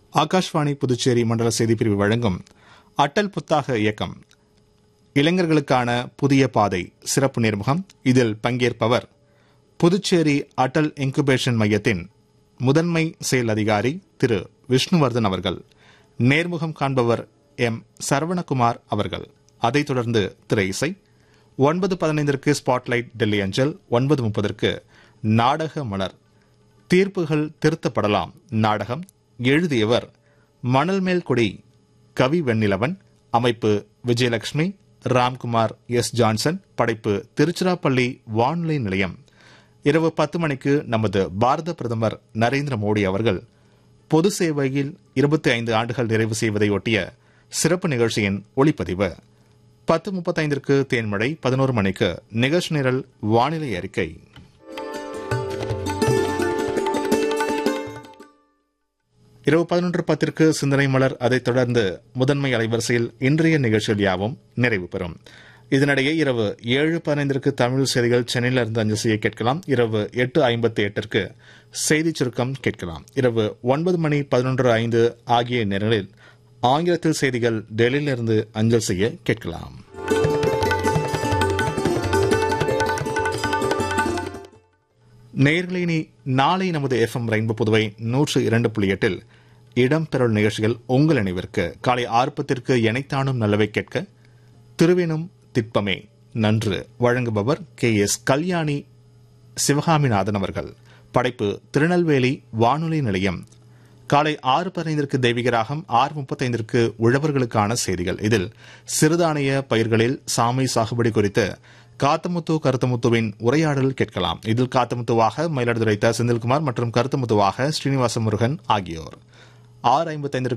ஆகாஷ்வாணி புதுச்சேரி மண்டல செய்திப்பிரிவு வழங்கும் அட்டல் புத்தாக்க இயக்கம் இளைஞர்களுக்கான புதிய பாதை சிறப்பு நேர்முகம் இதில் பங்கேற்பவர் புதுச்சேரி அட்டல் இன்குபேஷன் மையத்தின் முதன்மை செயல் அதிகாரி திரு விஷ்ணுவர்தன் அவர்கள் நேர்முகம் காண்பவர் எம் சரவணகுமார் அவர்கள் அதைத் தொடர்ந்து திரை இசை ஒன்பது பதினைந்திற்கு ஸ்பாட்லைட் டெல்லி அஞ்சல் ஒன்பது முப்பதற்கு நாடக மலர் தீர்ப்புகள் திருத்தப்படலாம் நாடகம் எழுதியவர் மணல்மேல் கொடி கவி வெண்ணிலவன் அமைப்பு விஜயலட்சுமி ராம்குமார் எஸ் ஜான்சன் படைப்பு திருச்சிராப்பள்ளி வானொலி நிலையம் இரவு பத்து மணிக்கு நமது பாரத பிரதமர் நரேந்திர மோடி அவர்கள் பொது சேவையில் இருபத்தி ஐந்து ஆண்டுகள் நிறைவு செய்வதை ஒட்டிய சிறப்பு நிகழ்ச்சியின் ஒளிப்பதிவு பத்து முப்பத்தைந்திற்கு தேன்மழை பதினோரு மணிக்கு நிகழ்ச்சி நிரல் வானிலை அறிக்கை இரவு பதினொன்று பத்திற்கு சிந்தனை மலர் அதைத் தொடர்ந்து முதன்மை அலைவரிசையில் இன்றைய நிகழ்ச்சிகள் யாவும் நிறைவு பெறும் இதனிடையே இரவு ஏழு பதினைந்திற்கு தமிழ் செய்திகள் சென்னையிலிருந்து அஞ்சல் செய்ய கேட்கலாம் இரவு எட்டு ஐம்பத்தி எட்டிற்கு செய்திச் சுருக்கம் கேட்கலாம் இரவு ஒன்பது மணி பதினொன்று ஐந்து ஆகிய நேரங்களில் ஆங்கிலத்தில் செய்திகள் டெல்லியிலிருந்து அஞ்சல் செய்ய கேட்கலாம் நேர்களை நாளை நமது எஃப்எம் ரெயின்போ புதுவை நூற்று இரண்டு புள்ளி எட்டில் இடம்பெறல் நிகழ்ச்சிகள் உங்கள் நினைவிற்கு காலை ஆர்ப்பத்திற்கு எனைத்தானும் நல்லவை கேட்க திருவேனும் திட்பமே நன்று வழங்குபவர் கே எஸ் கல்யாணி சிவகாமிநாதன் அவர்கள் படைப்பு திருநெல்வேலி வானொலி நிலையம் காலை ஆறு பதினைந்திற்கு தெய்வீகராகம் ஆறு முப்பத்தைந்திற்கு உழவர்களுக்கான செய்திகள் இதில் சிறுதானிய பயிர்களில் சாமை சாகுபடி குறித்து காத்தமுத்து கருத்தமுத்துவின் உரையாடல் கேட்கலாம் இதில் காத்தமுத்துவாக மயிலாடுதுறை த செந்தில்குமார் மற்றும் கருத்தமுத்துவாக ஸ்ரீனிவாச முருகன் ஆகியோர் ஆறு ஐம்பத்தைந்திற்கு